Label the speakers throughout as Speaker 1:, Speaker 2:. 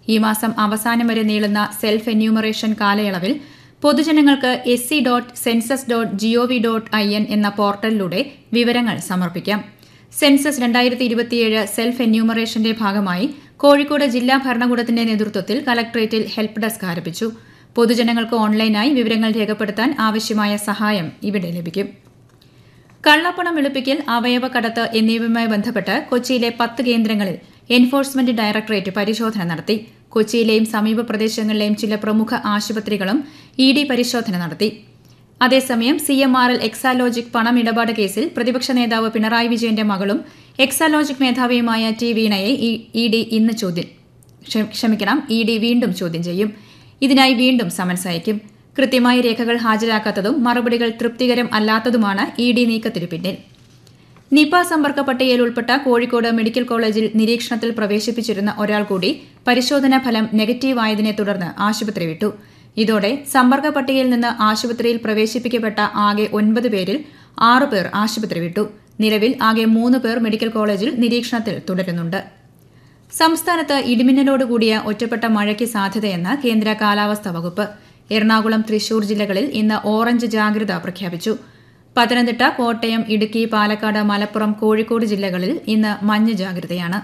Speaker 1: ഈ മാസം അവസാനം വരെ നീളുന്ന സെൽഫ് എന്യൂമറേഷൻ കാലയളവിൽ പൊതുജനങ്ങൾക്ക് S C dot census dot G O V dot I N എന്ന പോർട്ടലിലൂടെ വിവരങ്ങൾ സമർപ്പിക്കാം സെൻസസ് രണ്ടായിരത്തി ഇരുപത്തിയേഴ് സെൽഫ് എന്യൂമറേഷന്റെ ഭാഗമായി കോഴിക്കോട് ജില്ലാ ഭരണകൂടത്തിന്റെ നേതൃത്വത്തിൽ കലക്ട്രേറ്റിൽ ഹെൽപ്പ് ഡെസ്ക് ആരംഭിച്ചു പൊതുജനങ്ങൾക്ക് ഓൺലൈനായി വിവരങ്ങൾ രേഖപ്പെടുത്താൻ ആവശ്യമായ സഹായം ഇവിടെ ലഭിക്കും കള്ളപ്പണം വെളുപ്പിക്കൽ അവയവക്കടത്ത് എന്നിവയുമായി ബന്ധപ്പെട്ട് കൊച്ചിയിലെ പത്ത് കേന്ദ്രങ്ങളിൽ എൻഫോഴ്സ്മെന്റ് ഡയറക്ടറേറ്റ് പരിശോധന നടത്തി കൊച്ചിയിലെയും സമീപ പ്രദേശങ്ങളിലെയും ചില പ്രമുഖ ആശുപത്രികളും ഇ ഡി പരിശോധന നടത്തി അതേസമയം C M R L Exalogic പണമിടപാട് കേസിൽ പ്രതിപക്ഷ നേതാവ് പിണറായി വിജയന്റെ മകളും എക്സാലോജിക് മേധാവിയുമായ ടി വീണയെ ഇ ഡി ഇന്ന് ചോദ്യം ക്ഷമിക്കണം ഇ ഡി വീണ്ടും ചോദ്യം ചെയ്യും ഇതിനായി വീണ്ടും സമൻസ് അയക്കും കൃത്യമായ രേഖകൾ ഹാജരാക്കാത്തതും മറുപടികൾ തൃപ്തികരം അല്ലാത്തതുമാണ് ഇ ഡി നീക്കത്തിനു പിന്നിൽ നിപ സമ്പർക്ക പട്ടികയിൽ ഉൾപ്പെട്ട കോഴിക്കോട് മെഡിക്കൽ കോളേജിൽ നിരീക്ഷണത്തിൽ പ്രവേശിപ്പിച്ചിരുന്ന ഒരാൾ കൂടി പരിശോധനാ ഫലം നെഗറ്റീവ് ആയതിനെ തുടർന്ന് ആശുപത്രി വിട്ടു ഇതോടെ സമ്പർക്ക പട്ടികയിൽ നിന്ന് ആശുപത്രിയിൽ പ്രവേശിപ്പിക്കപ്പെട്ട ആകെ ഒൻപത് പേരിൽ ആറ് പേർ ആശുപത്രി വിട്ടു നിലവിൽ ആകെ മൂന്ന് പേർ മെഡിക്കൽ കോളേജിൽ നിരീക്ഷണത്തിൽ തുടരുന്നുണ്ട് സംസ്ഥാനത്ത് ഇടിമിന്നലോടുകൂടിയ ഒറ്റപ്പെട്ട മഴയ്ക്ക് സാധ്യതയെന്ന് കേന്ദ്ര കാലാവസ്ഥാ വകുപ്പ് എറണാകുളം തൃശൂർ ജില്ലകളിൽ ഇന്ന് ഓറഞ്ച് ജാഗ്രത പ്രഖ്യാപിച്ചു പത്തനംതിട്ട കോട്ടയം ഇടുക്കി പാലക്കാട് മലപ്പുറം കോഴിക്കോട് ജില്ലകളിൽ ഇന്ന് മഞ്ഞ ജാഗ്രതയാണ്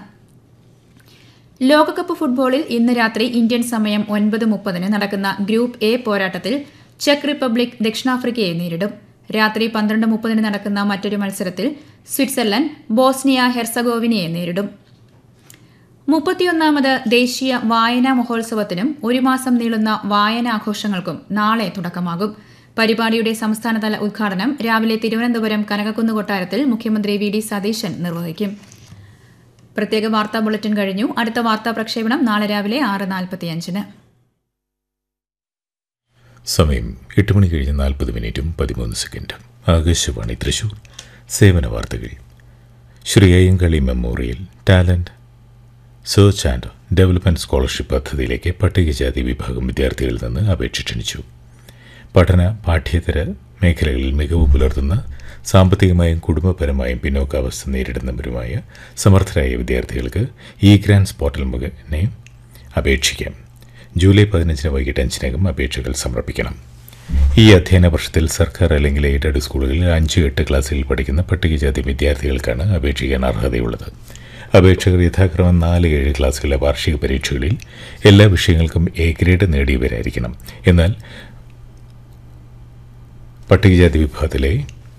Speaker 1: ലോകകപ്പ് ഫുട്ബോളിൽ ഇന്ന് രാത്രി ഇന്ത്യൻ സമയം ഒൻപത് മുപ്പതിന് നടക്കുന്ന ഗ്രൂപ്പ് എ പോരാട്ടത്തിൽ ചെക്ക് റിപ്പബ്ലിക് ദക്ഷിണാഫ്രിക്കയെ നേരിടും രാത്രി പന്ത്രണ്ട് മുപ്പതിന് നടക്കുന്ന മറ്റൊരു മത്സരത്തിൽ സ്വിറ്റ്സർലൻഡ് ബോസ്നിയ ഹെർസഗോവിനയെ നേരിടും മുപ്പത്തിയൊന്നാമത് ദേശീയ വായനാ മഹോത്സവത്തിനും ഒരു മാസം നീളുന്ന വായനാഘോഷങ്ങൾക്കും നാളെ തുടക്കമാകും പരിപാടിയുടെ സംസ്ഥാനതല ഉദ്ഘാടനം രാവിലെ തിരുവനന്തപുരം കനകക്കുന്ന് കൊട്ടാരത്തിൽ മുഖ്യമന്ത്രി വി ഡി സതീശൻ നിർവഹിക്കും പ്രത്യേക വാർത്താ ബുള്ളറ്റിൻ കഴിഞ്ഞു അടുത്ത വാർത്താ പ്രക്ഷേപണം നാളെ രാവിലെ ആറ് നാൽപ്പത്തിയഞ്ചിന്
Speaker 2: സമയം എട്ട് മണി കഴിഞ്ഞ് നാൽപ്പത് മിനിറ്റും പതിമൂന്ന് സെക്കൻഡും ആകാശവാണി തൃശൂർ സേവന വാർത്തകൾ Shri Ayyankali memorial talent search and development scholarship പദ്ധതിയിലേക്ക് പട്ടികജാതി വിഭാഗം വിദ്യാർത്ഥികളിൽ നിന്ന് അപേക്ഷ ക്ഷണിച്ചു പഠന പാഠ്യേതര മേഖലകളിൽ മികവ് പുലർത്തുന്ന സാമ്പത്തികമായും കുടുംബപരമായും പിന്നോക്കാവസ്ഥ നേരിടുന്നവരുമായ സമർത്ഥരായ വിദ്യാർത്ഥികൾക്ക് ഇ ഗ്രാൻസ് പോർട്ടൽ മുഖേന അപേക്ഷിക്കാം ജൂലൈ പതിനഞ്ചിന് വൈകിട്ട് അഞ്ചിനകം അപേക്ഷകൾ സമർപ്പിക്കണം ഈ അധ്യയന വർഷത്തിൽ സർക്കാർ അല്ലെങ്കിൽ എയ്ഡഡ് സ്കൂളുകളിൽ അഞ്ച് എട്ട് ക്ലാസ്സിൽ പഠിക്കുന്ന പട്ടികജാതി വിദ്യാർത്ഥികൾക്കാണ് അപേക്ഷിക്കാൻ അർഹതയുള്ളത് അപേക്ഷകർ യഥാക്രമം നാല് ഏഴ് ക്ലാസ്സുകളിലെ വാർഷിക പരീക്ഷകളിൽ എല്ലാ വിഷയങ്ങൾക്കും എ ഗ്രേഡ് നേടിയവരായിരിക്കണം എന്നാൽ പട്ടികജാതി വിഭാഗത്തിലെ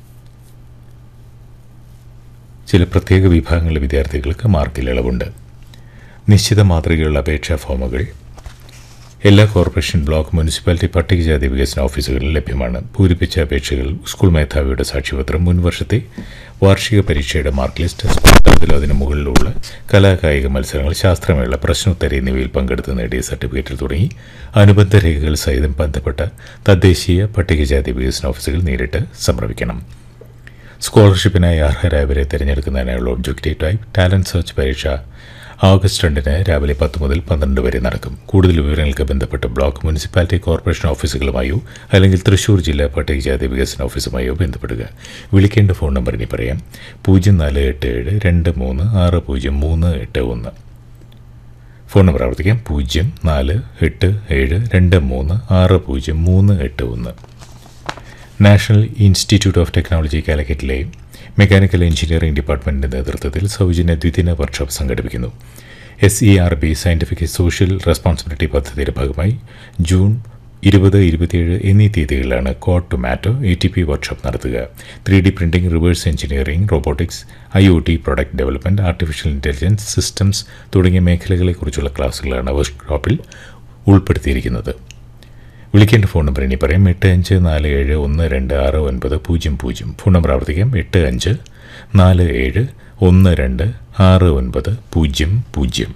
Speaker 2: ചില പ്രത്യേക വിഭാഗങ്ങളിലെ വിദ്യാർത്ഥികൾക്ക് മാർക്കിൽ ഇളവുണ്ട് നിശ്ചിത മാതൃകയുള്ള അപേക്ഷാ ഫോമുകൾ എല്ലാ കോർപ്പറേഷൻ ബ്ലോക്ക് മുനിസിപ്പാലിറ്റി പട്ടികജാതി വികസന ഓഫീസുകളിൽ ലഭ്യമാണ് പൂരിപ്പിച്ച അപേക്ഷകൾ സ്കൂൾ മേധാവിയുടെ സാക്ഷ്യപത്രം മുൻ വർഷത്തെ വാർഷിക പരീക്ഷയുടെ മാർക്ക് ലിസ്റ്റ് സ്പർദ്ധത്തിലോ അതിന് മുകളിലുള്ള കലാകായിക മത്സരങ്ങൾ ശാസ്ത്രമേള പ്രശ്നോത്തര എന്നിവയിൽ പങ്കെടുത്ത് നേടിയ സർട്ടിഫിക്കറ്റ് തുടങ്ങി അനുബന്ധ രേഖകൾ സഹിതം ബന്ധപ്പെട്ട തദ്ദേശീയ പട്ടികജാതി വികസന ഓഫീസുകൾ നേരിട്ട് സമർപ്പിക്കണം സ്കോളർഷിപ്പിനായി അർഹരായവരെ തിരഞ്ഞെടുക്കുന്നതിനായുള്ള ഒബ്ജക്റ്റീവ് ടൈപ്പ് ടാലന്റ് സെർച്ച് പരീക്ഷ ഓഗസ്റ്റ് രണ്ടിന് രാവിലെ പത്ത് മുതൽ പന്ത്രണ്ട് വരെ നടക്കും കൂടുതൽ വിവരങ്ങൾക്ക് ബന്ധപ്പെട്ട് ബ്ലോക്ക് മുനിസിപ്പാലിറ്റി കോർപ്പറേഷൻ ഓഫീസുകളുമായോ അല്ലെങ്കിൽ തൃശൂർ ജില്ലാ പട്ടികജാതി വികസന ഓഫീസുമായോ ബന്ധപ്പെടുക വിളിക്കേണ്ട ഫോൺ നമ്പർ ഇനി പറയാം പൂജ്യം നാല് എട്ട് ഏഴ് രണ്ട് മൂന്ന് ആറ് പൂജ്യം മൂന്ന് എട്ട് ഒന്ന് ഫോൺ നമ്പർ ആവർത്തിക്കാം പൂജ്യം നാല് എട്ട് ഏഴ് രണ്ട് മൂന്ന് ആറ് പൂജ്യം മൂന്ന് എട്ട് ഒന്ന് നാഷണൽ ഇൻസ്റ്റിറ്റ്യൂട്ട് ഓഫ് ടെക്നോളജി കാലിക്കറ്റിലെ മെക്കാനിക്കൽ എഞ്ചിനീയറിംഗ് ഡിപ്പാർട്ട്മെന്റിന്റെ നേതൃത്വത്തിൽ സൗജന്യ ദ്വിദിന വർക്ക്ഷോപ്പ് സംഘടിപ്പിക്കുന്നു S E R B scientific social responsibility പദ്ധതിയുടെ ഭാഗമായി ജൂൺ ഇരുപത് ഇരുപത്തിയേഴ് എന്നീ തീയതികളിലാണ് code tomato A T P workshop നടത്തുക three D printing reverse engineering robotics I O T product development artificial intelligence systems തുടങ്ങിയ മേഖലകളെക്കുറിച്ചുള്ള ക്ലാസുകളാണ് വർക്ക്ഷോപ്പിൽ ഉൾപ്പെടുത്തിയിരിക്കുന്നത് വിളിക്കേണ്ട ഫോൺ നമ്പർ ഇനി പറയാം എട്ട് അഞ്ച് നാല് ഏഴ് ഒന്ന് രണ്ട് ആറ് ഒൻപത് പൂജ്യം പൂജ്യം ഫോൺ നമ്പർ ആവർത്തിക്കാം എട്ട് അഞ്ച് നാല് ഏഴ് ഒന്ന് രണ്ട് ആറ് ഒൻപത് പൂജ്യം പൂജ്യം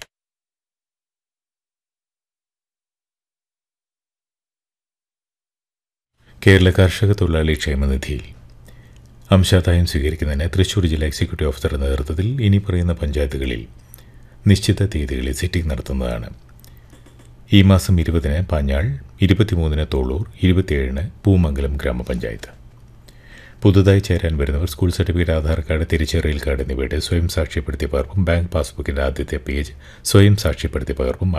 Speaker 2: കേരള കർഷക തൊഴിലാളി ക്ഷേമനിധിയിൽ അംശാദായം സ്വീകരിക്കുന്നതിന് തൃശൂർ ജില്ലാ എക്സിക്യൂട്ടീവ് ഓഫീസറുടെ നേതൃത്വത്തിൽ ഇനി പറയുന്ന പഞ്ചായത്തുകളിൽ നിശ്ചിത തീയതികളിൽ സിറ്റിംഗ് നടത്തുന്നതാണ് ഈ മാസം ഇരുപതിന് പാഞ്ഞാൾ ഇരുപത്തിമൂന്നിന് തോളൂർ ഇരുപത്തിയേഴിന് പൂമംഗലം ഗ്രാമപഞ്ചായത്ത് പുതുതായി ചേരാൻ വരുന്നവർ സ്കൂൾ സർട്ടിഫിക്കറ്റ് ആധാർ കാർഡ് തിരിച്ചറിയൽ കാർഡ് എന്നിവയുടെ സ്വയം സാക്ഷ്യപ്പെടുത്തിയ പകർപ്പും ബാങ്ക് പാസ്ബുക്കിന്റെ ആദ്യത്തെ പേജ് സ്വയം സാക്ഷ്യപ്പെടുത്തിയ പകർപ്പും